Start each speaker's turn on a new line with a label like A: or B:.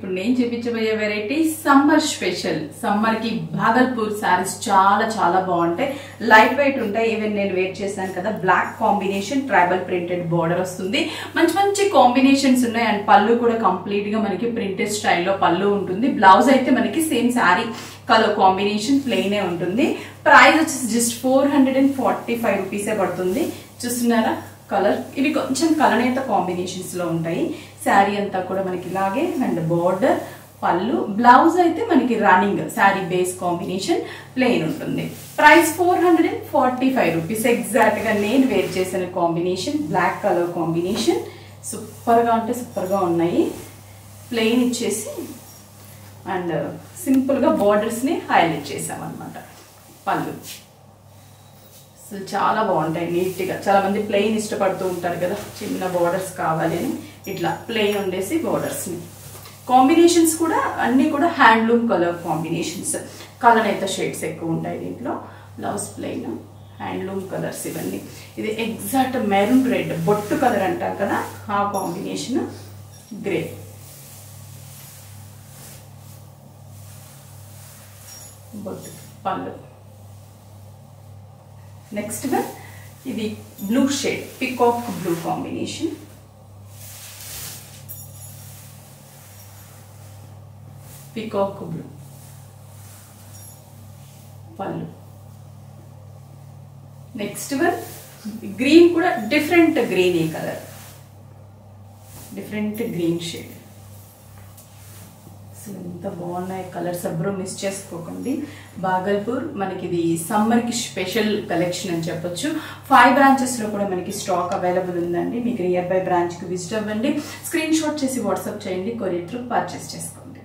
A: ఇప్పుడు నేను చూపించబోయే వెరైటీ సమ్మర్ స్పెషల్ సమ్మర్ కి భాగల్పూర్ శారీస్ చాలా చాలా బాగుంటాయి లైట్ వెయిట్ ఉంటాయి ఈవెన్ నేను వెయిట్ చేశాను కదా black combination tribal printed border వస్తుంది మంచి మంచి కాంబినేషన్స్ ఉన్నాయి అండ్ పళ్ళు కూడా కంప్లీట్ గా మనకి ప్రింటెడ్ స్టైల్లో పళ్ళు ఉంటుంది బ్లౌజ్ అయితే మనకి సేమ్ శారీ కలర్ కాంబినేషన్ ప్లెయినే ఉంటుంది ప్రైస్ వచ్చేసి just four hundred and forty five రూపీసే పడుతుంది చూస్తున్నారా కలర్ ఇవి కొంచెం కలనేత కాంబినేషన్స్ లో ఉంటాయి శారీ అంతా కూడా మనకి ఇలాగే అండ్ బోర్డర్ పళ్ళు బ్లౌజ్ అయితే మనకి running sari base combination plain ఉంటుంది price four hundred and forty five rupees exact గా నేను వేర్ చేసిన combination black colour combination super గా అంటే సూపర్ గా ఉన్నాయి ప్లెయిన్ ఇచ్చేసి అండ్ సింపుల్ గా బోర్డర్స్ ని హైలైట్ చేసామన్నమాట పళ్ళు అసలు చాలా బాగుంటాయి నీట్గా చాలా మంది ప్లెయిన్ ఇష్టపడుతూ ఉంటారు కదా చిన్న బోర్డర్స్ కావాలి అని ఇట్లా ప్లెయిన్ ఉండేసి బోర్డర్స్ని కాంబినేషన్స్ కూడా అన్నీ కూడా హ్యాండ్లూమ్ కలర్ కాంబినేషన్స్ కలర్ అయితే షేడ్స్ ఎక్కువ ఉంటాయి దీంట్లో బ్లౌజ్ ప్లెయిన్ హ్యాండ్లూమ్ కలర్స్ ఇవన్నీ ఇది ఎగ్జాక్ట్ మెరూన్ రెడ్ బొట్టు కలర్ అంటారు కదా ఆ కాంబినేషన్ గ్రే బొట్టు పళ్ళు నెక్స్ట్ వన్ ఇది blue shade peacock blue combination peacock blue పళ్ళు నెక్స్ట్ వన్ గ్రీన్ కూడా డిఫరెంట్ గ్రీన్ ఈ కలర్ డిఫరెంట్ గ్రీన్ షేడ్ అసలు ఎంత బాగున్నాయి కలర్స్ ఎవ్వరూ మిస్ చేసుకోకండి బాగల్పూర్ మనకి ఇది సమ్మర్కి స్పెషల్ కలెక్షన్ అని చెప్పొచ్చు ఫైవ్ బ్రాంచెస్లో కూడా మనకి స్టాక్ అవైలబుల్ ఉందండి మీకు నియర్ బై బ్రాంచ్కి విజిట్ అవ్వండి స్క్రీన్ షాట్ చేసి వాట్సాప్ చేయండి కొరియర్ త్రూ పర్చేస్ చేసుకోండి